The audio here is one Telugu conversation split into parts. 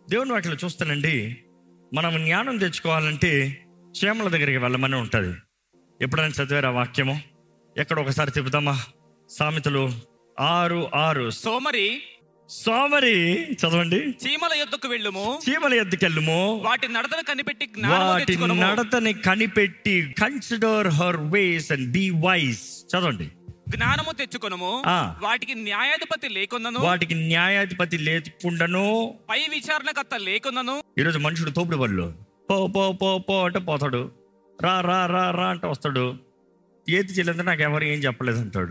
దేవుని వాటిలో చూస్తానండి మనం జ్ఞానం తెచ్చుకోవాలంటే క్షేమల దగ్గరికి వెళ్ళమని ఉంటుంది ఎప్పుడైనా చదివారా వాక్యము ఎక్కడ ఒకసారి చెబుతామా సామెతలు ఆరు ఆరు సోమరి సోమరి చదవండి చీమల యొద్దకు వెళ్ళుము చీమల ఎద్దుకెళ్ళుము వాటి నడతను కనిపెట్టి జ్ఞానము వాటి తెచ్చుకొనుము. నడతని కనిపెట్టి consider her ways and be wise చదవండి జ్ఞానము తెచ్చుకొనుము ఆ. వాటికి న్యాయాధిపతి లేకున్నను వాటికి న్యాయాధిపతి లేకుండాను పై విచారణకర్త లేకున్నను ఈరోజు మనుషుడు తోపుడు వాళ్ళు పో పో పో పో అంటే పోతాడు రా రా రా రా అంటే వస్తాడు ఏది చెల్లింది నాకు ఎవరు ఏం చెప్పలేదు అంటాడు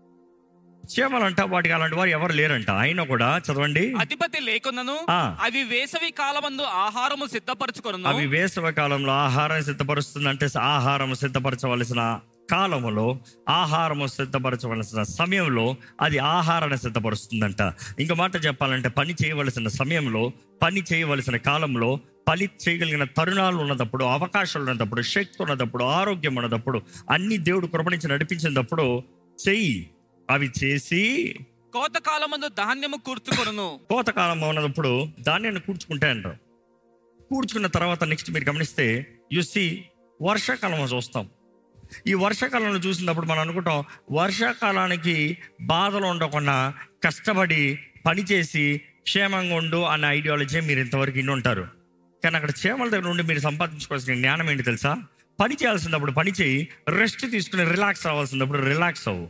చీమలంట వాటికి అలాంటి వారు ఎవరు లేరంట అయినా కూడా చదవండి అధిపతి లేకున్నను ఆ. అవి వేసవి కాలమందు ఆహారము సిద్ధపరచుకొను అవి వేసవ కాలంలో ఆహారం సిద్ధపరుస్తుంది అంటే ఆహారం సిద్ధపరచవలసిన కాలములో ఆహారము సిద్ధపరచవలసిన సమయంలో అది ఆహారాన్ని సిద్ధపరుస్తుందంట ఇంకో మాట చెప్పాలంటే పని చేయవలసిన సమయంలో పని చేయవలసిన కాలంలో పని చేయగలిగిన తరుణాలు ఉన్నదప్పుడు అవకాశాలు ఉన్నదప్పుడు శక్తి ఉన్నదప్పుడు ఆరోగ్యం ఉన్నదప్పుడు అన్ని దేవుడు కృపణించి నడిపించినప్పుడు చెయ్యి అవి చేసి కోత కాలమందు ధాన్యము కూర్చుకొనును కోతకాలం ఉన్నప్పుడు ధాన్యాన్ని కూర్చుకుంటే అంటారు కూర్చుకున్న తర్వాత నెక్స్ట్ మీరు గమనిస్తే సి వర్షాకాలం చూస్తాం ఈ వర్షాకాలంలో చూసినప్పుడు మనం అనుకుంటాం వర్షాకాలానికి బాధలు ఉండకుండా కష్టపడి పనిచేసి క్షేమంగా ఉండు అన్న ఐడియాలజీ మీరు ఇంతవరకు ఇన్ని ఉంటారు కానీ అక్కడ క్షేమాల దగ్గర నుండి మీరు సంపాదించుకోవాల్సిన జ్ఞానం ఏంటి తెలుసా పని చేయాల్సినప్పుడు పని చేయి రెస్ట్ తీసుకుని రిలాక్స్ అవ్వాల్సినప్పుడు రిలాక్స్ అవ్వు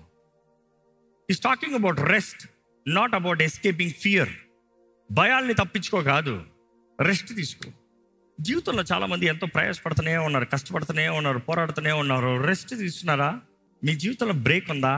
is talking about rest not about escaping fear భయాల్ని తప్పించుకో కాదు రెస్ట్ తీసుకో జీవితంలో చాలా మంది ఎంతో ప్రయాసపడుతూనే ఉన్నారు కష్టపడుతూనే ఉన్నారు పోరాడుతూనే ఉన్నారు రెస్ట్ తీసుకున్నారా మీ జీవితంలో బ్రేక్ ఉందా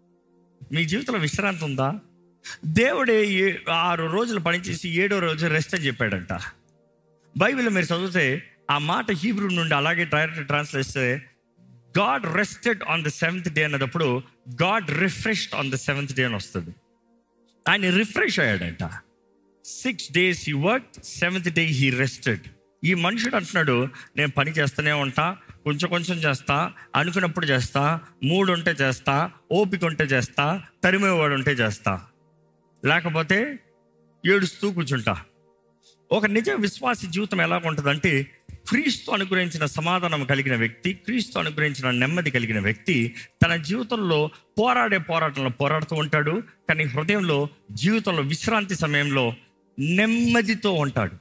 మీ జీవితంలో విశ్రాంతి ఉందా దేవుడే ఏ- ఆరు రోజులు పనిచేసి ఏడో రోజు రెస్ట్ అని చెప్పాడంట బైబిల్ మీరు చదివితే ఆ మాట హీబ్రూ నుండి అలాగే డైరెక్ట్ ట్రాన్స్లేట్ చేస్తే God rested on the seventh day అన్నప్పుడు God refreshed on the seventh day అని వస్తుంది ఆయన రిఫ్రెష్ అయ్యాడంట six days he work seventh day he rested ఈ మనుషుడు అంటున్నాడు నేను పని చేస్తూనే ఉంటా కొంచెం కొంచెం చేస్తా అనుకున్నప్పుడు చేస్తా మూడు ఉంటే చేస్తా ఓపిక ఉంటే చేస్తా తరిమేవాడు ఉంటే చేస్తా లేకపోతే ఏడుస్తూ కూర్చుంటా ఒక నిజ విశ్వాసి జీవితం ఎలా ఉంటుందంటే క్రీస్తు అనుగ్రహించిన సమాధానం కలిగిన వ్యక్తి క్రీస్తు అనుగ్రహించిన నెమ్మది కలిగిన వ్యక్తి తన జీవితంలో పోరాడే పోరాటంలో పోరాడుతూ ఉంటాడు కానీ హృదయంలో జీవితంలో విశ్రాంతి సమయంలో నెమ్మదితో ఉంటాడు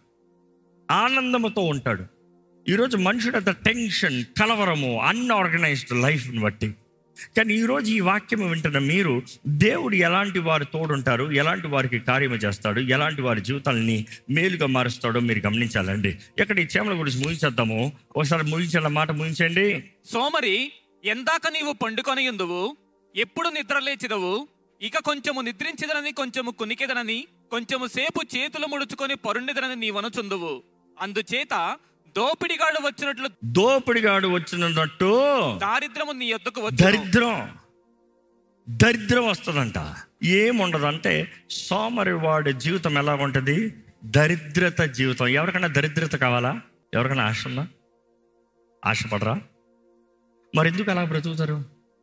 ఆనందముతో ఉంటాడు ఈరోజు మనుషుడు అంత టెన్షన్ కలవరము అన్ఆర్గనైజ్డ్ లైఫ్ని బట్టి కానీ ఈరోజు ఈ వాక్యం వింటున్న మీరు దేవుడు ఎలాంటి వారు తోడుంటారు ఎలాంటి వారికి కార్యము చేస్తాడు ఎలాంటి వారి జీవితాలని మేలుగా మారుస్తాడో మీరు గమనించాలండి ఇక్కడ ఈ చేమల గురించి ముగించేద్దాము ఒకసారి ముగించిన మాట ముగించండి సోమరి ఎందాక నీవు పండుకొని ఉందువు ఎప్పుడు నిద్ర లేచిదవు ఇక కొంచెము నిద్రించదనని కొంచెము కునికెదనని కొంచెము సేపు చేతులు ముడుచుకొని పరుండిదనని నీవనుచుందువు అందుచేత దోపిడిగాడు వచ్చినట్లు దోపిడిగాడు వచ్చినట్టు దారిద్రము నీ యొద్దకు వచ్చి దరిద్రం దరిద్రం వస్తుందంట ఏముండదంటే సోమరి వాడి జీవితం ఎలా ఉంటుంది దరిద్రత జీవితం ఎవరికైనా దరిద్రత కావాలా ఎవరికైనా ఆశ ఉందా ఆశపడరా మరి ఎందుకు అలా బ్రతుకుతారు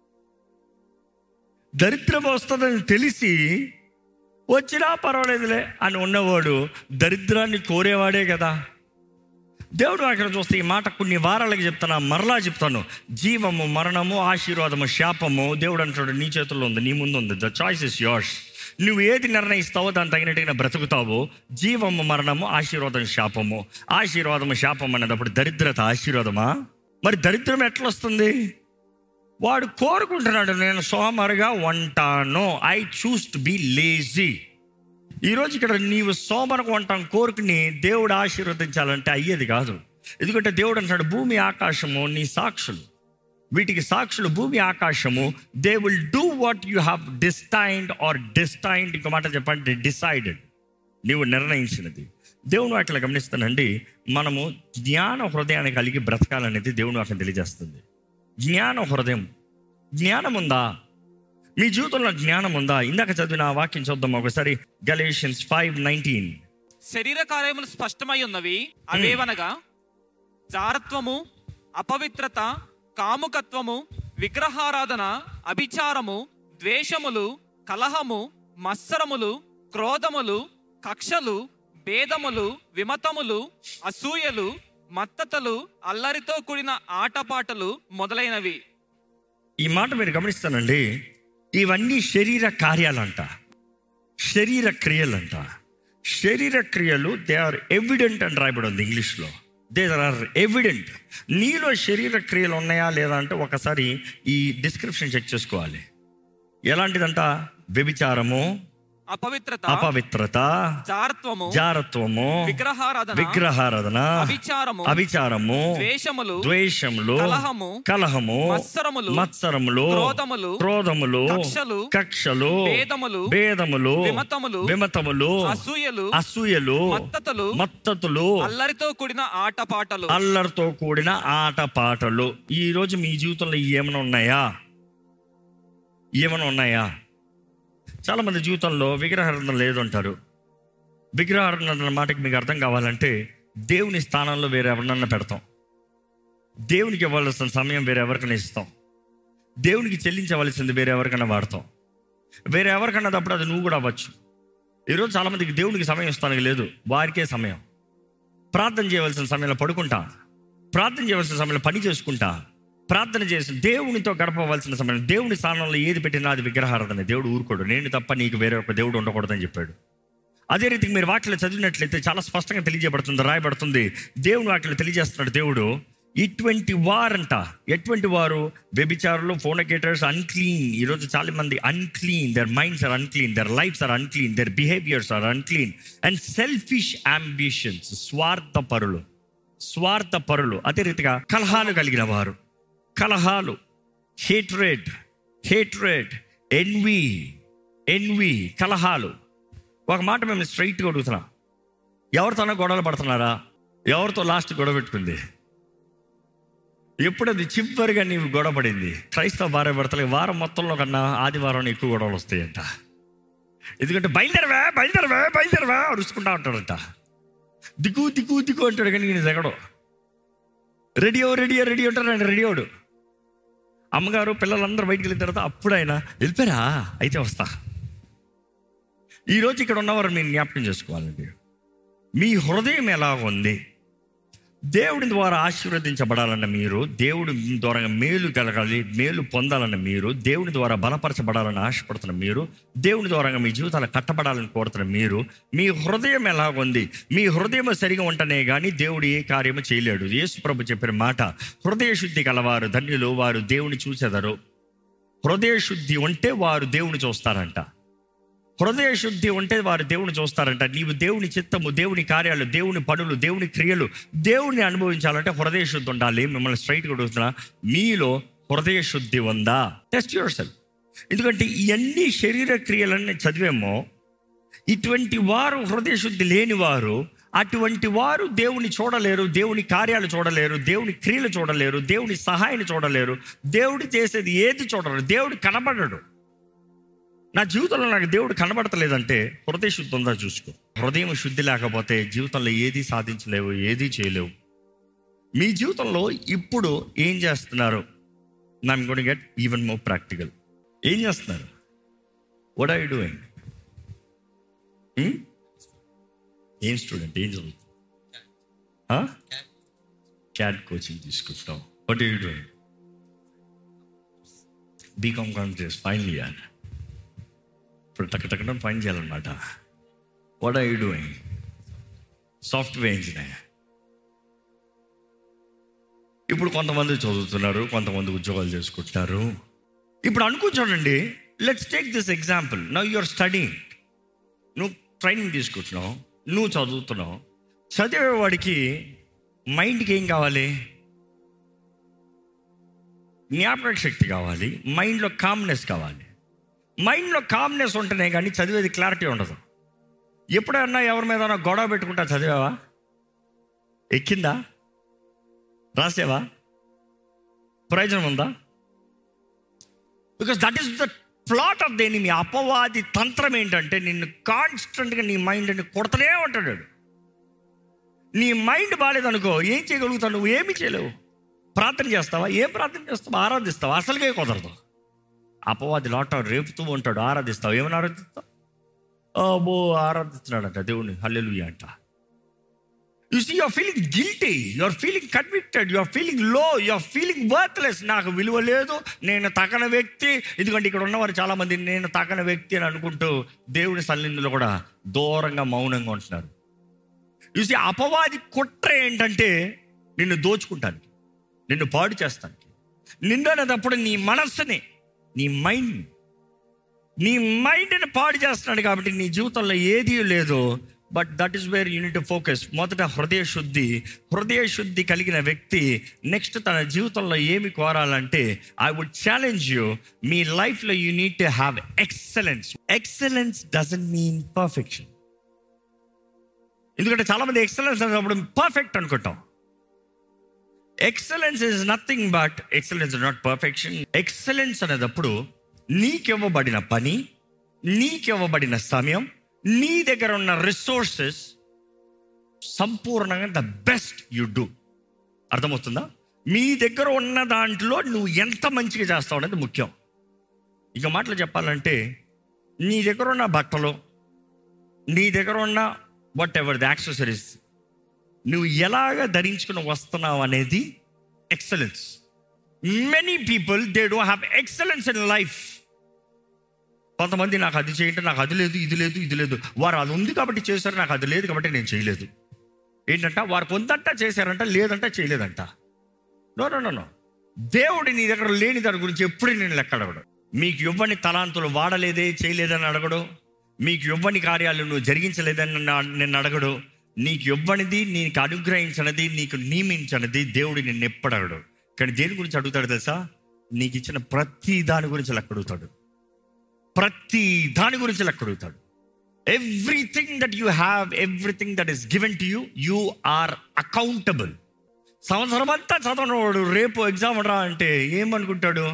దరిద్రం వస్తుందని తెలిసి వచ్చినా పర్వాలేదులే అని ఉన్నవాడు దరిద్రాన్ని కోరేవాడే కదా దేవుడు అక్కడ చూస్తే ఈ మాట కొన్ని వారాలకి చెప్తాను మరలా చెప్తాను జీవము మరణము ఆశీర్వాదము శాపము దేవుడు అంటాడు నీ చేతుల్లో ఉంది నీ ముందు ఉంది ద చాయిస్ ఇస్ యోర్స్ నువ్వు ఏది నిర్ణయిస్తావో దాని తగినట్టుగా బ్రతుకుతావో జీవము మరణము ఆశీర్వాదం శాపము ఆశీర్వాదము శాపం అనేటప్పుడు దరిద్రత ఆశీర్వాదమా మరి దరిద్రం ఎట్లా వస్తుంది వాడు కోరుకుంటున్నాడు నేను సోమరుగా ఉంటాను I choose to be lazy ఈరోజు ఇక్కడ నీవు సోమరకు వంటాం కోరుకుని దేవుడు ఆశీర్వదించాలంటే అయ్యేది కాదు ఎందుకంటే దేవుడు అంటాడు భూమి ఆకాశము నీ సాక్షులు వీటికి సాక్షులు భూమి ఆకాశము they will do what you have destined are destined ఇంకో మాట చెప్పండి డిసైడెడ్ నీవు నిర్ణయించినది దేవుని వాటిలో గమనిస్తానండి మనము జ్ఞాన హృదయాన్ని కలిగి బ్రతకాలనేది దేవుని వాటిని తెలియజేస్తుంది జ్ఞాన హృదయం జ్ఞానం ఉందా మీ జీవితంలో జ్ఞానం ఉందా ఇందాక చదివిన ఆ వాక్యం చూద్దాం ఒకసారి గలేషియన్స్ ఫైవ్ నైన్టీన్ శరీర కార్యములు స్పష్టమై ఉన్నవి అవేవనగా జారత్వము అపవిత్రత కాముకత్వము విగ్రహారాధన అభిచారము ద్వేషములు కలహము మత్సరములు క్రోధములు కక్షలు భేదములు విమతములు అసూయలు మత్తతలు అల్లరితో కూడిన ఆటపాటలు మొదలైనవి ఈ మాట మీరు గమనిస్తానండి ఇవన్నీ శరీర కార్యాలంట శరీర క్రియలంట శరీర క్రియలు దే ఆర్ ఎవిడెంట్ అని రాయబడి ఉంది ఇంగ్లీష్లో దే ఆర్ ఎవిడెంట్ నీలో శరీర క్రియలు ఉన్నాయా లేదా అంటే ఒకసారి ఈ డిస్క్రిప్షన్ చెక్ చేసుకోవాలి ఎలాంటిదంట వ్యభిచారము అపవిత్రత అపవిత్రత జారత్వము జారత్వము విగ్రహారాధన విగ్రహారాధన అభిచారము అభిచారము ద్వేషములు ద్వేషములు కలహము, కలహము మత్సరములు, మత్సరములు క్రోధములు, క్రోధములు కక్షలు, కక్షలు భేదములు, భేదములు విమతములు, విమతములు అసూయలు అసూయలు మత్తతలు మత్తతులు అల్లరితో కూడిన ఆటపాటలు అల్లరితో కూడిన ఆటపాటలు ఈ రోజు మీ జీవితంలో ఏమైనా ఉన్నాయా ఏమైనా ఉన్నాయా చాలా మంది జీవితంలో విగ్రహారాధన లేదు అంటారు విగ్రహారాధన అన్న మాటకి మీకు అర్థం కావాలంటే దేవుని స్థానంలో వేరే ఎవరినన్నా పెడతాం దేవునికి ఇవ్వాల్సిన సమయం వేరే ఎవరికైనా ఇస్తాం దేవునికి చెల్లించవలసింది వేరే ఎవరికైనా వాడతాం వేరే ఎవరికన్నా తప్పుడు అది నువ్వు కూడా అవ్వచ్చు ఈరోజు చాలామందికి దేవునికి సమయం ఇస్తానికి లేదు వారికే సమయం ప్రార్థన చేయవలసిన సమయంలో పడుకుంటా ప్రార్థన చేయవలసిన సమయంలో పని చేసుకుంటా ప్రార్థన చేసి దేవునితో గడపవలసిన సమయం దేవుని స్థానంలో ఏది పెట్టినా అది విగ్రహారాధన దేవుడు ఊరుకోడు నేను తప్ప నీకు వేరే ఒక దేవుడు ఉండకూడదని చెప్పాడు అదే రీతికి మీరు వాక్యలో చదివినట్లయితే చాలా స్పష్టంగా తెలియజేయబడుతుంది రాయబడుతుంది దేవుని వాక్యలో తెలియజేస్తున్నాడు దేవుడు ఇటువంటి వారంట ఎటువంటి వారు వ్యభిచారులు ఫోనకేటర్స్ అన్క్లీన్ ఈరోజు చాలా మంది unclean their minds are unclean their lifes are unclean their behaviours are unclean and selfish ambitions స్వార్థ పరులు స్వార్థ పరులు అదే రీతిగా కలహాలు కలిగిన వారు కలహాలు హేట్రెడ్ హేట్రెడ్ ఎన్వి ఎన్వి కలహాలు ఒక మాట మేము స్ట్రైట్గా అడుగుతున్నా ఎవరితోనో గొడవలు పడుతున్నారా ఎవరితో లాస్ట్ గొడవ పెట్టుకుంది ఎప్పుడు అది చివరిగా నీవు గొడవ పడింది క్రైస్తవ భార్య భర్తలకి వారం మొత్తంలో కన్నా ఆదివారం ఎక్కువ గొడవలు వస్తాయంట ఎందుకంటే బయలుదేరవా బయలుదేరవా బయలుదేరవా అరుచుకుంటా ఉంటాడంట దిగు దిగు దిగు అంటాడు కానీ నేను దిగడు రెడీ రెడీ రెడీ అంటారు ఆయన రెడీ అవడు అమ్మగారు పిల్లలందరూ బయటికి వెళ్ళిన తర్వాత అప్పుడు ఆయన వెళ్ళిపోయారా అయితే వస్తా ఈరోజు ఇక్కడ ఉన్నవారు మీరు జ్ఞాపకం చేసుకోవాలండి మీ హృదయం ఎలా ఉంది దేవుడి ద్వారా ఆశీర్వదించబడాలన్న మీరు దేవుడి ద్వారా మేలు కలగాలి మేలు పొందాలన్న మీరు దేవుని ద్వారా బలపరచబడాలని ఆశపడుతున్న మీరు దేవుని ద్వారా మీ జీవితాలు కట్టబడాలని కోరుతున్న మీరు మీ హృదయం ఎలా ఉంది మీ హృదయం సరిగా ఉంటనే కానీ దేవుడు ఏ కార్యము చేయలేడు యేసు ప్రభు చెప్పిన మాట హృదయ శుద్ధి కలవారు ధన్యులు వారు దేవుని చూచెదరు హృదయ శుద్ధి ఉంటే వారు దేవుని చూస్తారంట హృదయ శుద్ధి ఉంటే వారు దేవుని చూస్తారంట నీవు దేవుని చిత్తము దేవుని కార్యాలు దేవుని పనులు దేవుని క్రియలు దేవుని అనుభవించాలంటే హృదయ శుద్ధి ఉండాలి మిమ్మల్ని స్ట్రైట్గా అడుగుతున్నా మీలో హృదయ శుద్ధి ఉందా టెస్ట్ యువర్ సెల్ఫ్ ఎందుకంటే ఇవన్నీ శరీర క్రియలన్నీ చదివేమో ఇటువంటి వారు హృదయ శుద్ధి లేని వారు అటువంటి వారు దేవుని చూడలేరు దేవుని కార్యాలు చూడలేరు దేవుని క్రియలు చూడలేరు దేవుని సహాయాన్ని చూడలేరు దేవుడు చేసేది ఏది చూడలేరు దేవుడు కనబడడు నా జీవితంలో నాకు దేవుడు కనబడతలేదంటే హృదయ శుద్ధి ఉందా చూసుకో హృదయం శుద్ధి లేకపోతే జీవితంలో ఏది సాధించలేవు ఏది చేయలేవు మీ జీవితంలో ఇప్పుడు ఏం చేస్తున్నారు నా gonna get even more practical ఏం చేస్తున్నారు వడ్ ఐ డూయింగ్ ఏం స్టూడెంట్ ఏం చదువుతుంది క్యాట్ కోచింగ్ తీసుకుంటాం what you doing BCom conference final year ఇప్పుడు టక్ టక్ ఫైన్ చేయాలన్నమాట what are you doing software engineer ఇప్పుడు కొంతమంది చదువుతున్నారు కొంతమంది ఉద్యోగాలు చేసుకుంటున్నారు ఇప్పుడు అనుకో చూడండి let's take this example now your study నువ్వు ట్రైనింగ్ తీసుకుంటున్నావు నువ్వు చదువుతున్నావు చదివేవాడికి మైండ్కి ఏం కావాలి జ్ఞాపక శక్తి కావాలి మైండ్లో కామ్నెస్ కావాలి మైండ్లో కామ్నెస్ ఉంటేనే కానీ చదివేది క్లారిటీ ఉండదు ఎప్పుడన్నా ఎవరి మీద గొడవ పెట్టుకుంటా చదివావా ఎక్కిందా రాసేవా ప్రయోజనం ఉందా because that is the plot of దేని మీ అపవాది తంత్రం ఏంటంటే నిన్ను కాన్స్టెంట్గా నీ మైండ్ని కొడతనే ఉంటాడు వాడు. నీ మైండ్ బాగాలేదనుకో ఏం చేయగలుగుతావు నువ్వు ఏమి చేయలేవు ప్రార్థన చేస్తావా ఏం ప్రార్థన చేస్తావా ఆరాధిస్తావా అసలుకే కుదరదు అపవాది లాట రేపుతూ ఉంటాడు ఆరాధిస్తావు ఏమని ఆరాధిస్తావు ఓ ఆరాధిస్తున్నాడంట దేవుని హల్లెలూయ అంట you see you're feeling guilty you're feeling convicted you're feeling low you're feeling worthless నాకు విలువ లేదు నేను తగన వ్యక్తి ఎందుకంటే ఇక్కడ ఉన్నవారు చాలా మంది నేను తగన వ్యక్తి అని అనుకుంటూ దేవుని సన్నిధిలో కూడా దూరంగా మౌనంగా ఉంటున్నారు చూసి అపవాది కుట్ర ఏంటంటే నిన్ను దోచుకుంటానికి నిన్ను పాడు చేస్తానికి నిన్ను అనేటప్పుడు నీ మనస్సుని నీ మైండ్ని నీ మైండ్ని పాడు చేస్తున్నాడు కాబట్టి నీ జీవితంలో ఏదీ లేదు but that is where you need focus మొదట హృదయ శుద్ధి హృదయ శుద్ధి కలిగిన వ్యక్తి నెక్స్ట్ తన జీవితంలో ఏమి కోరాలంటే ఐ వుడ్ ఛాలెంజ్ యూ మీ లైఫ్లో you need to have excellence excellence doesn't mean perfection ఎందుకంటే చాలా మంది ఎక్సలెన్స్ అనేటప్పుడు పర్ఫెక్ట్ అనుకుంటాం excellence is nothing but excellence not perfection excellence అనేటప్పుడు నీకివ్వబడిన పని నీకివ్వబడిన సమయం నీ దగ్గర ఉన్న రిసోర్సెస్ సంపూర్ణంగా ద బెస్ట్ యు డూ అర్థమవుతుందా మీ దగ్గర ఉన్న దాంట్లో నువ్వు ఎంత మంచిగా చేస్తావు అనేది ముఖ్యం ఇక మాటలు చెప్పాలంటే నీ దగ్గర ఉన్న బట్టలు నీ దగ్గర ఉన్న వాట్ ఎవర్ ది యాక్సెసరీస్ నువ్వు ఎలాగ ధరించుకుని వస్తున్నావు అనేది excellence many people they do have excellence in life కొంతమంది నాకు అది చేయండి నాకు అది లేదు ఇది లేదు ఇది లేదు వారు అది ఉంది కాబట్టి చేశారు నాకు అది లేదు కాబట్టి నేను చేయలేదు ఏంటంట వారికి ఉందంట చేశారంట లేదంట చేయలేదంట నో నో నో నో దేవుడు నీ దగ్గర లేని దాని గురించి ఎప్పుడు నేను లెక్క అడగడు మీకు ఇవ్వని తలాంతులు వాడలేదే చేయలేదని అడగడు మీకు ఇవ్వని కార్యాలు నువ్వు జరిగించలేదని నా- నేను అడగడు నీకు ఇవ్వనిది నీకు అనుగ్రహించినది నీకు నియమించినది దేవుడు నిన్ను ఎప్పుడు అడగడు కానీ దేని గురించి అడుగుతాడు తెలుసా నీకు ఇచ్చిన ప్రతి దాని గురించి లెక్క అడుగుతాడు ప్రతి దాని గురించి లెక్క అడుగుతాడు everything that you have everything that is given to you you are accountable సంవత్సరం అంతా చదవనవాడు రేపు ఎగ్జామ్ రా అంటే ఏమనుకుంటాడు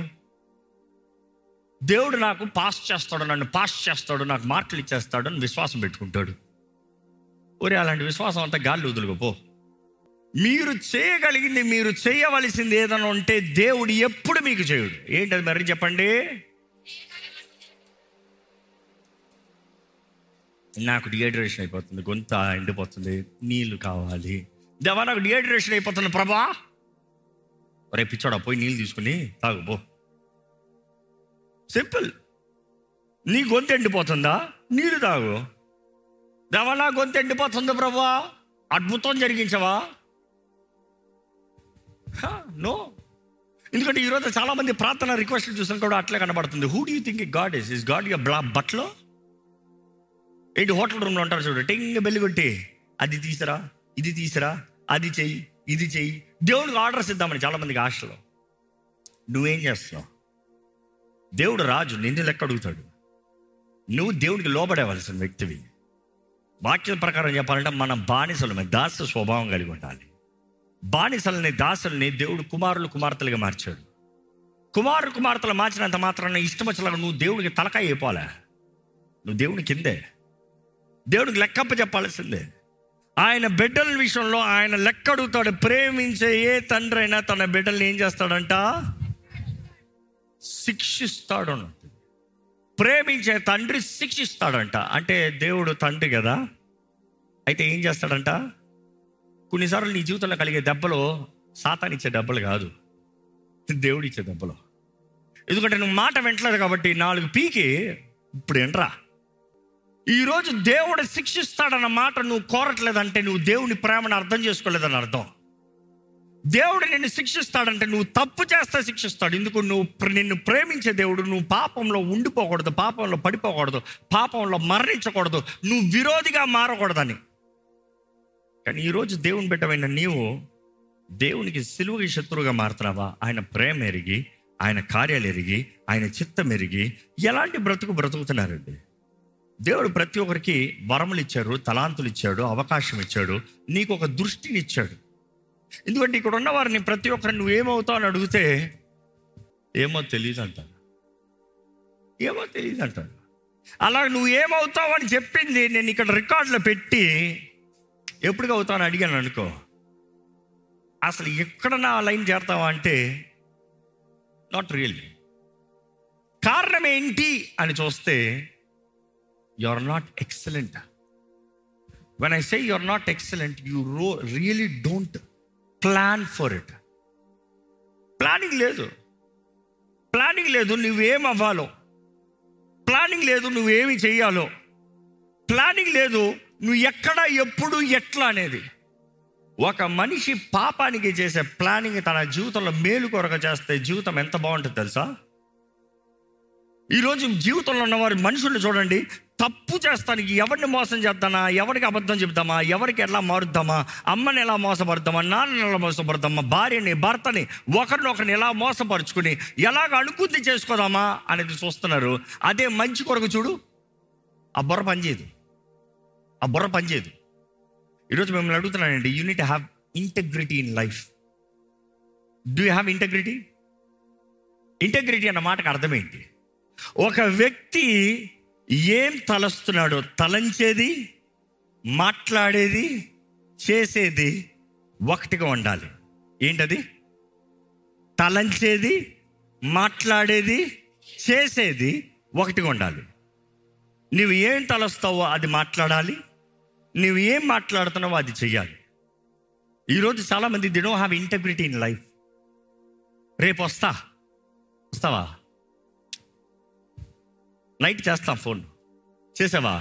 దేవుడు నాకు పాస్ చేస్తాడు నన్ను పాస్ చేస్తాడు నాకు మార్కులు ఇచ్చేస్తాడు అని విశ్వాసం పెట్టుకుంటాడు ఒరే అలాంటి విశ్వాసం అంతా గాలి వదులుకోపో మీరు చేయగలిగింది మీరు చేయవలసింది ఏదైనా ఉంటే దేవుడు ఎప్పుడు మీకు చేయుడు ఏంటది మరి చెప్పండి నాకు డిహైడ్రేషన్ అయిపోతుంది గొంత ఎండిపోతుంది నీళ్లు కావాలి దేవా నాకు డిహైడ్రేషన్ అయిపోతుంది ప్రభా రే పిచ్చోడా పోయి నీళ్ళు తీసుకుని తాగు పో సింపుల్ నీ గొంతు ఎండిపోతుందా నీళ్ళు తాగు దేవా నా గొంతు ఎండిపోతుంది ప్రభా అద్భుతం జరిగించవా నో ఎందుకంటే ఈరోజు చాలా మంది ప్రార్థన రిక్వెస్ట్ చూసిన కూడా అట్లే కనబడుతుంది who do you think God is is God your బ్లా బట్లో ఏంటి హోటల్ రూమ్లో ఉంటారు చూడు టింగ్ బెల్లి కొట్టి అది తీసిరా ఇది తీసిరా అది చెయ్యి ఇది చెయ్యి దేవుడికి ఆర్డర్స్ ఇద్దామని చాలా మందికి ఆశలో నువ్వేం చేస్తున్నావు దేవుడు రాజు నిన్ను లెక్క అడుగుతాడు నువ్వు దేవుడికి లోబడేవలసిన వ్యక్తివి వాక్యం ప్రకారం చెప్పాలంటే మనం బానిసలమే దాస స్వభావం కలిగి ఉండాలి బానిసల్ని దాసుల్ని దేవుడు కుమారులు కుమార్తెలుగా మార్చాడు కుమారులు కుమార్తెలు మార్చినంత మాత్రాన ఇష్టం వచ్చేలాగా నువ్వు దేవుడికి తలకాయ అయిపోలే నువ్వు దేవుని కిందే దేవుడికి లెక్కప్ప చెప్పాల్సిందే ఆయన బిడ్డల విషయంలో ఆయన లెక్క అడుగుతాడు ప్రేమించే ఏ తండ్రి అయినా తన బిడ్డల్ని ఏం చేస్తాడంట శిక్షిస్తాడు అన్నట్టు ప్రేమించే తండ్రి శిక్షిస్తాడంట అంటే దేవుడు తండ్రి కదా అయితే ఏం చేస్తాడంట కొన్నిసార్లు నీ జీవితంలో కలిగే దెబ్బలు సాతానిచ్చే దెబ్బలు కాదు దేవుడు ఇచ్చే దెబ్బలు ఎందుకంటే నువ్వు మాట వింటలేదు కాబట్టి నాలుగు పీకి ఇప్పుడు ఎంట్రా ఈరోజు దేవుడు శిక్షిస్తాడన్న మాట నువ్వు కోరట్లేదంటే నువ్వు దేవుని ప్రేమను అర్థం చేసుకోలేదని అర్థం దేవుడు నిన్ను శిక్షిస్తాడంటే నువ్వు తప్పు చేస్తే శిక్షిస్తాడు ఎందుకు నువ్వు ప్ర- నిన్ను ప్రేమించే దేవుడు నువ్వు పాపంలో ఉండిపోకూడదు పాపంలో పడిపోకూడదు పాపంలో మరణించకూడదు నువ్వు విరోధిగా మారకూడదని కానీ ఈరోజు దేవుని బిడ్డమైన నీవు దేవునికి సిలువకి శత్రువుగా మారుతున్నావా ఆయన ప్రేమ ఎరిగి ఆయన కార్యాలు ఎరిగి ఆయన చిత్తం ఎరిగి ఎలాంటి బ్రతుకు బ్రతుకుతున్నారండి దేవుడు ప్రతి ఒక్కరికి వరములు ఇచ్చాడు తలాంతులు ఇచ్చాడు అవకాశం ఇచ్చాడు నీకు ఒక దృష్టిని ఇచ్చాడు ఎందుకంటే ఇక్కడ ఉన్న వారిని ప్రతి ఒక్కరిని నువ్వు ఏమవుతావు అని అడిగితే ఏమో తెలియదు అంటారు ఏమో తెలియదు అంటారు అలా నువ్వు ఏమవుతావు అని చెప్పింది నేను ఇక్కడ రికార్డులో పెట్టి ఎప్పుడు అవుతావు అడిగాను అనుకో అసలు ఎక్కడ నా లైన్ చేరతావా అంటే నాట్ రియల్లీ కారణం ఏంటి అని చూస్తే you are not excellent when I say you are not excellent you రో really don't plan for it planning లేదు ప్లానింగ్ లేదు నువ్వేం అవ్వాలో ప్లానింగ్ లేదు నువ్వేమి చెయ్యాలో ప్లానింగ్ లేదు నువ్వు ఎక్కడ ఎప్పుడు ఎట్లా అనేది ఒక మనిషి పాపానికి చేసే ప్లానింగ్ తన జీవితంలో మేలు కొరక చేస్తే జీవితం ఎంత బాగుంటుంది తెలుసా ఈరోజు జీవితంలో ఉన్నవారు మనుషుల్ని చూడండి తప్పు చేస్తానికి ఎవరిని మోసం చేద్దామా ఎవరికి అబద్ధం చెప్తామా ఎవరికి ఎలా మారుద్దామా అమ్మని ఎలా మోసపడదామా నాన్నని ఎలా మోసపడదామా భార్యని భర్తని ఒకరినొకరిని ఎలా మోసపరుచుకుని ఎలాగ అనుకుంది చేసుకోదామా అనేది చూస్తున్నారు అదే మంచి కొరకు చూడు ఆ బుర్ర పనిచేయదు ఆ బుర్ర పనిచేయదు ఈరోజు మిమ్మల్ని అడుగుతున్నానండి you need have integrity in life do you have integrity integrity అన్న మాటకు అర్థమేంటి ఒక వ్యక్తి ఏం తలస్తున్నాడో తలంచేది మాట్లాడేది చేసేది ఒకటిగా ఉండాలి ఏంటది తలంచేది మాట్లాడేది చేసేది ఒకటిగా ఉండాలి నువ్వు ఏం తలస్తావో అది మాట్లాడాలి నువ్వు ఏం మాట్లాడుతున్నావో అది చెయ్యాలి ఈరోజు చాలామంది they don't have integrity in life రేపు వస్తా వస్తావా నైట్ చేస్తాం ఫోన్ చేసావా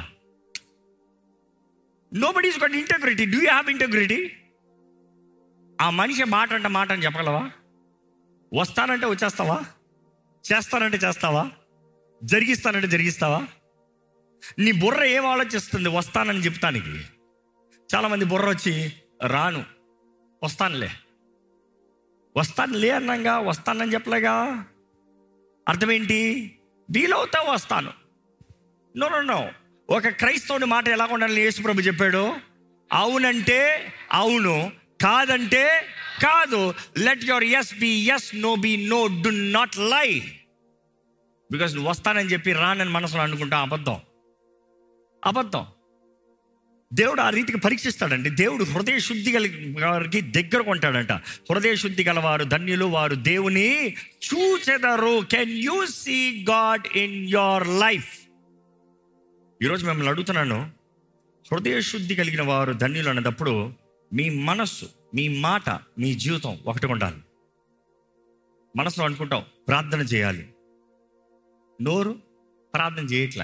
nobody is got integrity do you have integrity ఆ మనిషి మాట అంటే మాట అని చెప్పగలవా వస్తానంటే వచ్చేస్తావా చేస్తానంటే చేస్తావా జరిగిస్తానంటే జరిగిస్తావా నీ బుర్ర ఏం ఆలోచిస్తుంది వస్తానని చెప్తానికి చాలామంది బుర్ర వచ్చి రాను వస్తానులే వస్తానులే అన్నాగా వస్తానని చెప్పలేగా అర్థమేంటి వీలవుతా వస్తాను నో నో నో ఒక క్రైస్తవుని మాట ఎలా ఉండాలని యేసు ప్రభు చెప్పాడు అవునంటే అవును కాదంటే కాదు let your yes be yes no be no do not lie because నువ్వు వస్తానని చెప్పి రానని మనసులో అనుకుంటా అబద్ధం అబద్ధం దేవుడు ఆ రీతికి పరీక్షిస్తాడండి దేవుడు హృదయ శుద్ధి గల వారికి దగ్గర ఉంటాడంట హృదయ శుద్ధి గలవారు ధన్యులు వారు దేవుని చూచెదరు can you see God in your life ఈరోజు మిమ్మల్ని అడుగుతున్నాను హృదయ శుద్ధి కలిగిన వారు ధన్యులు అన్నప్పుడు మీ మనస్సు మీ మాట మీ జీవితం ఒకటి ఉండాలి మనసులో అనుకుంటాం ప్రార్థన చేయాలి నోరు ప్రార్థన చేయట్లే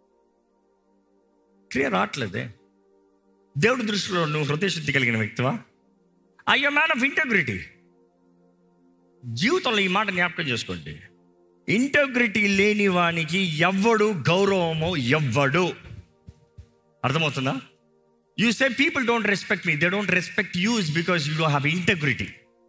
క్రియ రావట్లేదే దేవుడి దృష్టిలో నువ్వు హృదయశుద్ధి కలిగిన వ్యక్తివా అయ్యో మ్యాన్ ఆఫ్ ఇంటగ్రిటీ జీవితంలో ఈ మాట జ్ఞాపకం చేసుకోండి ఇంటగ్రిటీ లేని వానికి ఎవ్వడు గౌరవము ఎవ్వడు అర్థమవుతుందా you say people don't respect me they don't respect you because you do have integrity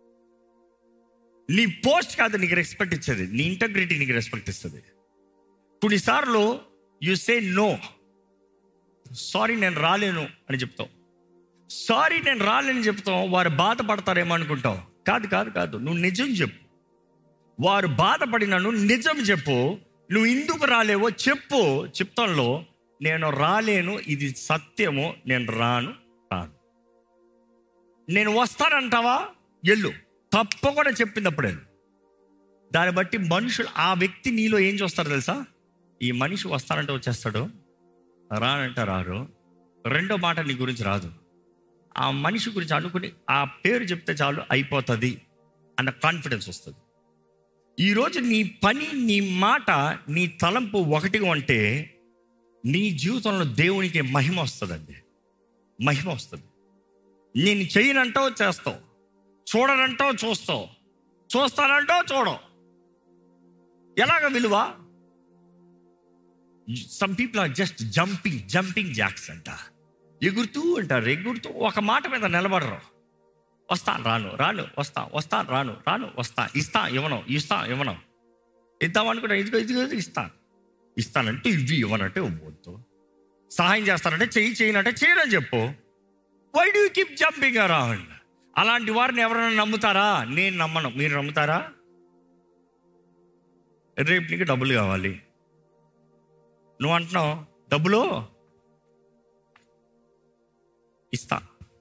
నీ పోస్ట్ కాదు నీకు రెస్పెక్ట్ ఇచ్చేది నీ ఇంటగ్రిటీ నీకు రెస్పెక్ట్ ఇస్తుంది కొన్నిసార్లు యు సే నో సారీ నేను రాలేను అని చెప్తావు సారీ నేను రాలేని చెప్తాం వారు బాధపడతారేమో అనుకుంటావు కాదు కాదు కాదు నువ్వు నిజం చెప్పు వారు బాధపడినను నిజం చెప్పు నువ్వు ఎందుకు రాలేవో చెప్పు చెప్తాంలో నేను రాలేను ఇది సత్యము నేను రాను రాను నేను వస్తానంటావా ఎల్లు తప్పకుండా చెప్పినప్పుడు వెళ్ళు దాన్ని బట్టి మనుషులు ఆ వ్యక్తి నీలో ఏం చూస్తారు తెలుసా ఈ మనిషి వస్తానంటే వచ్చేస్తాడు రానంటే రారు రెండో మాట నీ గురించి రాదు ఆ మనిషి గురించి అనుకుని ఆ పేరు చెప్తే చాలు అయిపోతుంది అన్న కాన్ఫిడెన్స్ వస్తుంది ఈరోజు నీ పని నీ మాట నీ తలంపు ఒకటిగా ఉంటే నీ జీవితంలో దేవునికి మహిమ వస్తుందండి మహిమ వస్తుంది నేను చేయనంటావు చేస్తావు చూడనంటావు చూస్తావు చూస్తానంటావు చూడవు ఎలాగ విలువ some people are just jumping jumping jacks అంట ఎగురుతూ అంటారు ఎగురుతూ ఒక మాట మీద నిలబడరు వస్తాను రాను రాను వస్తా వస్తాను రాను రాను వస్తా ఇస్తా ఇవ్వను ఇస్తా ఇవ్వను ఇద్దాం అనుకుంటా ఇదిగో ఇదిగో ఇదిగో ఇస్తాను ఇస్తానంటే ఇవి ఇవ్వనంటే ఇవ్వద్దు సహాయం చేస్తానంటే చెయ్యి చేయనంటే చేయనని చెప్పు why do keep jumping around అలాంటి వారిని ఎవరైనా నమ్ముతారా నేను నమ్మను మీరు నమ్ముతారా రేపు నీకు డబ్బులు కావాలి నువ్వు అంటున్నావు డబ్బులు ఇస్తా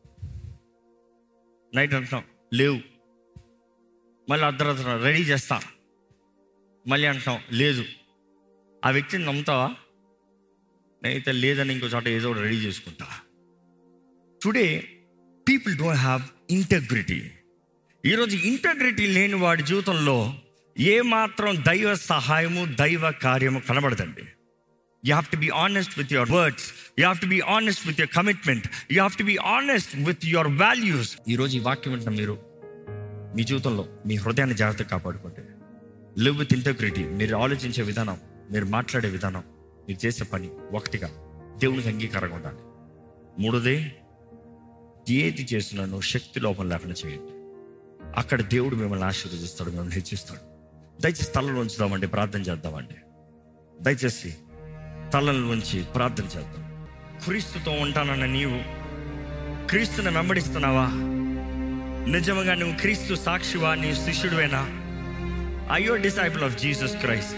నైట్ అంటున్నావు లేవు మళ్ళీ అర్ధరాత్రి రెడీ చేస్తా మళ్ళీ అంటున్నావు లేదు ఆ వ్యక్తిని నమ్ముతావా నేనైతే లేదని ఇంకో చోట ఏదో ఒకటి రెడీ చేసుకుంటా today people don't have integrity ఈరోజు ఇంటగ్రిటీ లేని వాడి జీవితంలో ఏ మాత్రం దైవ సహాయము దైవ కార్యము కనబడదండి you have to be honest with your words you have to be honest with your commitment you have to be honest with your values ఈరోజు ఈ వాక్యం వింటున్న మీరు మీ జీవితంలో మీ హృదయాన్ని జాగ్రత్తగా కాపాడుకోండి లివ్ విత్ ఇంటగ్రిటీ మీరు ఆలోచించే విధానం మీరు మాట్లాడే విధానం మీరు చేసే పని ఒకటిగా దేవునికి అంగీకారంగా ఉండాలి మూడోది ఏది చేస్తున్నానో శక్తి లోపం లేకుండా చేయండి అక్కడ దేవుడు మిమ్మల్ని ఆశీర్వదిస్తాడు మిమ్మల్ని హెచ్చిస్తాడు దయచేసి తలలో ఉంచుదామండి ప్రార్థన చేద్దామండి దయచేసి తలలో ఉంచి ప్రార్థన చేద్దాం క్రీస్తుతో ఉంటానన్న నీవు క్రీస్తుని వెంబడిస్తున్నావా నిజంగా నువ్వు క్రీస్తు సాక్షివా నీ శిష్యుడువేనా అయ్యో డిసైపుల్ ఆఫ్ జీసస్ క్రైస్ట్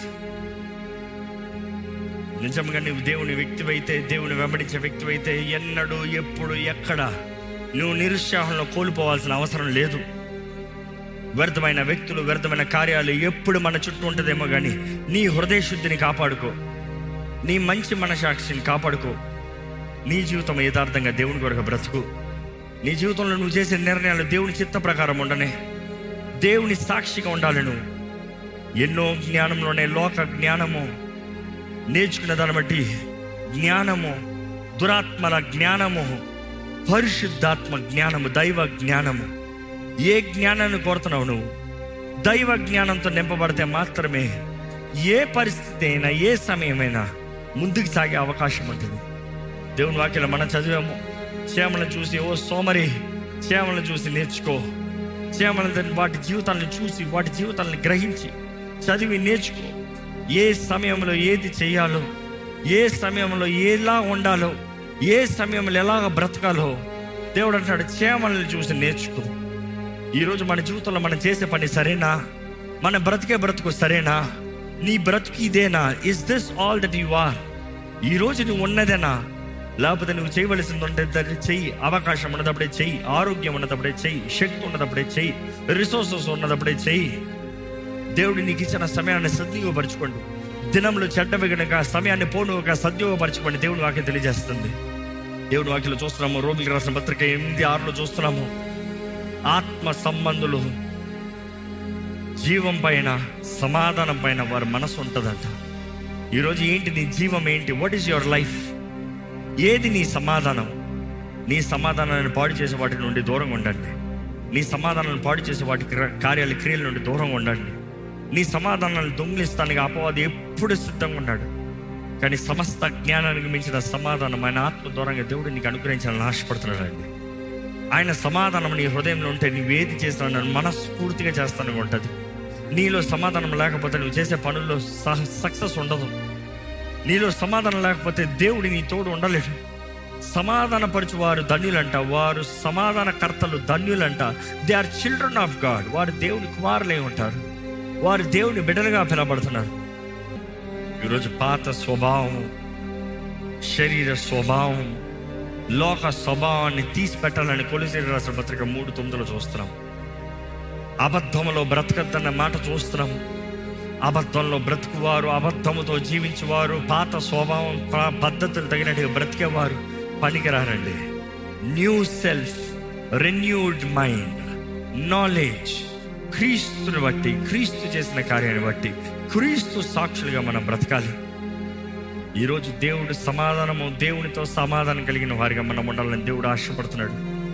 నిజంగా నువ్వు దేవుని వ్యక్తివైతే దేవుని వెంబడించే వ్యక్తివైతే ఎన్నడూ ఎప్పుడు ఎక్కడ నువ్వు నిరుత్సాహంలో కోల్పోవాల్సిన అవసరం లేదు వ్యర్థమైన వ్యక్తులు వ్యర్థమైన కార్యాలు ఎప్పుడు మన చుట్టూ ఉంటుందేమో కానీ నీ హృదయ శుద్ధిని కాపాడుకో నీ మంచి మనసాక్షిని కాపాడుకో నీ జీవితం యథార్థంగా దేవుని కొరకు బ్రతుకు నీ జీవితంలో నువ్వు చేసే నిర్ణయాలు దేవుని చిత్త ప్రకారం ఉండనే దేవుని సాక్షిగా ఉండాలి నువ్వు ఎన్నో జ్ఞానంలోనే లోక జ్ఞానము నేర్చుకున్న దాన్ని బట్టి జ్ఞానము దురాత్మల జ్ఞానము పరిశుద్ధాత్మ జ్ఞానము దైవ జ్ఞానము ఏ జ్ఞానాన్ని కోరుతున్నావు నువ్వు దైవ జ్ఞానంతో నింపబడితే మాత్రమే ఏ పరిస్థితి అయినా ఏ సమయమైనా ముందుకు సాగే అవకాశం ఉంటుంది దేవుని వాక్యలో మనం చదివాము చేమలను చూసి ఓ సోమరి చేమలను చూసి నేర్చుకో చేమలను వాటి జీవితాలను చూసి వాటి జీవితాలను గ్రహించి చదివి నేర్చుకో ఏ సమయంలో ఏది చేయాలో ఏ సమయంలో ఎలా ఉండాలో ఏ సమయంలో ఎలాగ బ్రతకాలో దేవుడు అంటాడు చేమలను చూసి నేర్చుకో ఈరోజు మన జీవితంలో మనం చేసే పని సరేనా మన బ్రతికే బ్రతుకు సరేనా నీ బ్రతుకు ఇదేనా is this all that you are ఈరోజు నువ్వు ఉన్నదేనా లేకపోతే నువ్వు చేయవలసింది ఉంటే దాన్ని చెయ్యి అవకాశం ఉన్నదప్పుడే చెయ్యి ఆరోగ్యం ఉన్నదప్పుడే చెయ్యి శక్తి ఉన్నదప్పుడే చెయ్యి రిసోర్సెస్ ఉన్నదప్పుడే చెయ్యి దేవుడు నీకు ఇచ్చిన సమయాన్ని సద్వినియోగపరచుకోండి దినంలో చెడ్డవి గనక సమయాన్ని పోనుగా సద్వినియోగపరచుకోండి దేవుడు వాక్యం తెలియజేస్తుంది దేవుడు వాక్యలో చూస్తున్నాము రోగులకు రాసిన పత్రిక ఎనిమిది ఆరులో చూస్తున్నాము ఆత్మ సంబంధులు జీవం పైన సమాధానం పైన వారి మనసు ఉంటుందంట ఈరోజు ఏంటి నీ జీవం ఏంటి వాట్ ఈస్ యువర్ లైఫ్ ఏది నీ సమాధానం నీ సమాధానాన్ని పాడు చేసే వాటి నుండి దూరంగా ఉండండి నీ సమాధానాన్ని పాడు చేసే వాటి క్ర- కార్యాల క్రియల నుండి దూరంగా ఉండండి నీ సమాధానాన్ని దొంగిలిస్తానికి అపవాది ఎప్పుడు సిద్ధంగా ఉన్నాడు కానీ సమస్త జ్ఞానానికి మించిన సమాధానం ఆయన ఆత్మ దూరంగా దేవుడు నీకు అనుగ్రహించాలని ఆశపడుతున్నాడండి ఆయన సమాధానం నీ హృదయంలో ఉంటే నువ్వు ఏది చేసినా నన్ను మనస్ఫూర్తిగా చేస్తాను ఉంటుంది నీలో సమాధానం లేకపోతే నువ్వు చేసే పనుల్లో సక్సెస్ ఉండదు నీలో సమాధానం లేకపోతే దేవుడి నీ తోడు ఉండలేడు సమాధానపరచు వారు ధన్యులంట వారు సమాధానకర్తలు ధన్యులంట they are children of God వారు దేవుని కుమారులై ఉంటారు వారు దేవుని బిడ్డలుగా పిలబడుతున్నారు ఈరోజు పాత స్వభావం శరీర స్వభావం లోక స్వభావాన్ని తీసి పెట్టాలని కొలిసి రాసిన పత్రిక మూడు తొమ్మిదిలో చూస్తున్నాం అబద్ధములో బ్రతకద్దన్న మాట చూస్తున్నాం అబద్ధంలో బ్రతుకువారు అబద్ధముతో జీవించేవారు పాత స్వభావం ప- పద్ధతులు తగినట్టుగా బ్రతికేవారు పనికిరారండి new self renewed mind knowledge క్రీస్తుని బట్టి క్రీస్తు చేసిన కార్యాన్ని బట్టి క్రీస్తు సాక్షులుగా మనం బ్రతకాలి ఈరోజు దేవుడు సమాధానము దేవునితో సమాధానం కలిగిన వారిగా మనం ఉండాలని దేవుడు ఆశపడుతున్నాడు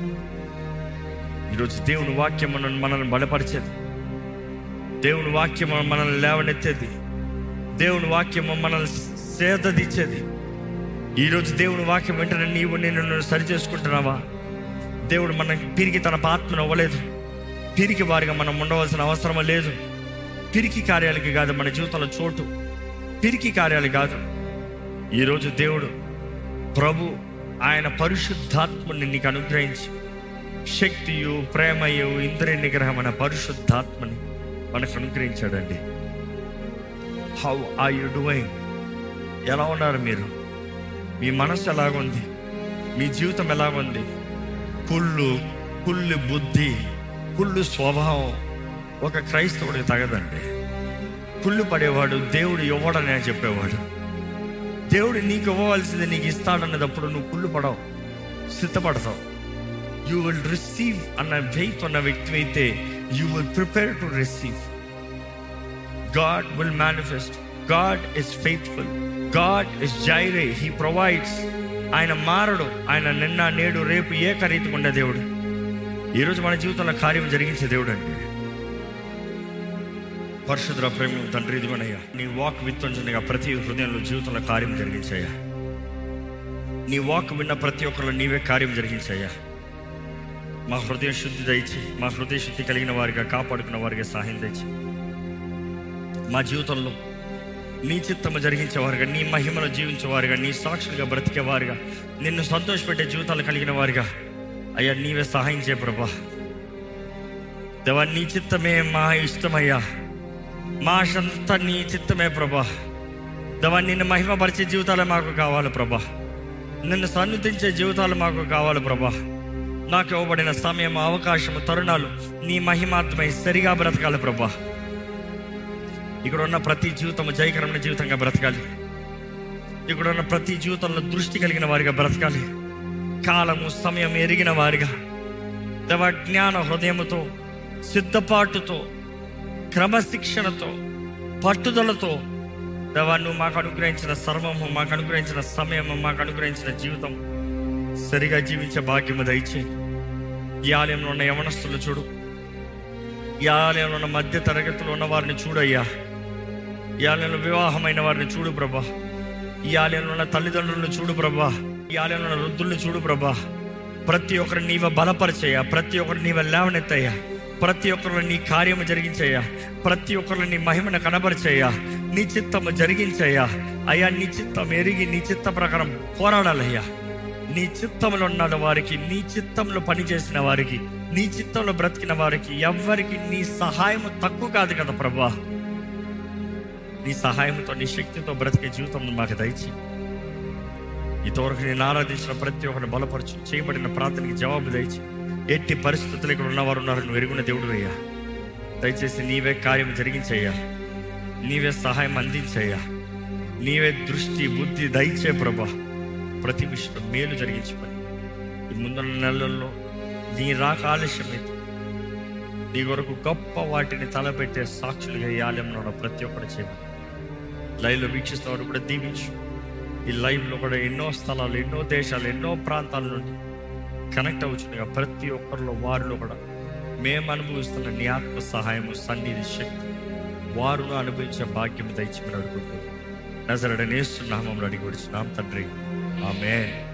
ఈరోజు దేవుని వాక్యం మనల్ని మనల్ని బలపరిచేది దేవుని వాక్యం మనల్ని లేవనెత్తేది దేవుని వాక్యం మనల్ని సేదదిచ్చేది ఈరోజు దేవుని వాక్యం వెంటనే నీవు నేను సరి చేసుకుంటున్నావా దేవుడు మనకి పిరికి తన ఆత్మను అవ్వలేదు పిరికి వారిగా మనం ఉండవలసిన అవసరం లేదు పిరికి కార్యాలకి కాదు మన జీవితంలో చోటు పిరికి కార్యాలు కాదు ఈరోజు దేవుడు ప్రభు ఆయన పరిశుద్ధాత్మని నీకు అనుగ్రహించి శక్తియు ప్రేమయు ఇంద్రియ నిగ్రహమైన పరిశుద్ధాత్మని మనకు అనుగ్రహించాడండి హౌ ఆర్ యు డూయింగ్ ఎలా ఉన్నారు మీరు మీ మనసు ఎలాగుంది మీ జీవితం ఎలాగుంది కుళ్ళు కుళ్ళు బుద్ధి కుళ్ళు స్వభావం ఒక క్రైస్తవుడికి తగదండి కుళ్ళు పడేవాడు దేవుడు ఇవ్వడని చెప్పేవాడు దేవుడు నీకు ఇవ్వవలసింది నీకు ఇస్తాడన్నదప్పుడు నువ్వు కుళ్ళు పడవు సిద్ధపడతావు యూ విల్ రిసీవ్ అన్న ఫెయిత్ ఉన్న వ్యక్తి అయితే you will prepare to receive God will manifest God is faithful God is Jireh he provides ఆయన మారడు ఆయన నిన్న నేడు రేపు ఏకరీతిగా ఉండే దేవుడు ఈరోజు మన జీవితంలో కార్యం జరిగించే దేవుడు అండి పరిశుద్ర ప్రేమ తండ్రి ఇదిగోనయ్యా నీ వాక్ విత్తుంచగా ప్రతి హృదయంలో జీవితంలో కార్యం జరిగించాయా నీ వాక్ విన్న ప్రతి ఒక్కరిలో నీవే కార్యం జరిగించాయా మా హృదయ శుద్ధి దయచి మా హృదయ శుద్ధి కలిగిన వారిగా కాపాడుకున్న వారిగా సహాయం తెచ్చి మా జీవితంలో నీ చిత్తము జరిగించేవారుగా నీ మహిమను జీవించేవారుగా నీ సాక్షులుగా బ్రతికేవారుగా నిన్ను సంతోషపెట్టే జీవితాలు కలిగిన వారుగా అయ్యా నీవే సహాయం చేయ ప్రభా దేవా నీ చిత్తమే మా ఇష్టమయ్యా మా ఆశంతా నీ చిత్తమే ప్రభా దేవా నిన్ను మహిమపరిచే జీవితాలే మాకు కావాలి ప్రభా నిన్ను సన్నిధించే జీవితాలు మాకు కావాలి ప్రభా నాకు ఇవ్వబడిన సమయం అవకాశము తరుణాలు నీ మహిమాత్మై సరిగా బ్రతకాలి ప్రభా ఇక్కడ ఉన్న ప్రతి జీవితము జయకరమైన జీవితంగా బ్రతకాలి ఇక్కడ ఉన్న ప్రతి జీవితంలో దృష్టి కలిగిన వారిగా బ్రతకాలి కాలము సమయం ఎరిగిన వారిగా దేవ జ్ఞాన హృదయముతో సిద్ధపాటుతో క్రమశిక్షణతో పట్టుదలతో దేవా నువ్వు మాకు అనుగ్రహించిన సర్వము మాకు అనుగ్రహించిన సమయము మాకు అనుగ్రహించిన జీవితం సరిగా జీవించే భాగ్యము దయచే ఈ ఆలయంలో ఉన్న యవనస్తులు చూడు ఈ ఆలయంలో ఉన్న మధ్య తరగతిలో ఉన్న వారిని చూడయ్యా ఈ ఆలయంలో వివాహమైన వారిని చూడు ప్రభా ఈ ఆలయంలో ఉన్న తల్లిదండ్రులను చూడు ప్రభా ఈ ఆలయంలో ఉన్న వృద్ధుల్ని చూడు ప్రభా ప్రతి ఒక్కరిని నీవ బలపరిచయ్యా ప్రతి ఒక్కరిని నీవ లేవనెత్తయ్యా ప్రతి ఒక్కరిలో నీ కార్యము జరిగించయ్యా ప్రతి ఒక్కరిలో నీ మహిమను కనబరిచయ్యా నీ చిత్తము జరిగించయ్యా అయ్యా నీ చిత్తం ఎరిగి నీ చిత్త ప్రకారం పోరాడాలయ్యా నీ చిత్తంలో ఉన్న వారికి నీ చిత్తంలో పనిచేసిన వారికి నీ చిత్తంలో బ్రతికిన వారికి ఎవ్వరికి నీ సహాయము తక్కువ కాదు కదా ప్రభా నీ సహాయంతో నీ శక్తితో బ్రతికే జీవితం మాకు దయచి ఇంతవరకు నేను ఆరాధించిన ప్రతి ఒక్కరిని బలపరచు చేయబడిన ప్రార్థనకి జవాబు దయచి ఎట్టి పరిస్థితులు ఇక్కడ ఉన్నవారు ఉన్నారు నువ్వు ఎరుగున్న దేవుడు అయ్యా దయచేసి నీవే కార్యం జరిగించయ్యా నీవే సహాయం అందించయ్యా నీవే దృష్టి బుద్ధి దయచే ప్రభా ప్రతి విషయంలో మేలు జరిగించి పని ఈ ముందున్న నెలల్లో నీ రాక ఆలస్యమైతే నీ కొరకు గొప్ప వాటిని తలపెట్టే సాక్షులుగా ఈ ఆలయంలో ఉన్న ప్రతి ఒక్కరు చేయమని లైవ్లో వీక్షిస్తున్న వారు కూడా దీవించు ఈ లైవ్లో కూడా ఎన్నో స్థలాలు ఎన్నో దేశాలు ఎన్నో ప్రాంతాల నుండి కనెక్ట్ అవుతుండగా ప్రతి ఒక్కరిలో వారిలో కూడా మేము అనుభవిస్తున్న నీ ఆత్మ సహాయము సన్నిధి శక్తి వారును అనుభవించే భాగ్యం దయచి మేము అడుగుతున్నాం నజరడనేస్తున్నామని అడిగి వచ్చినాం తండ్రి ఆమె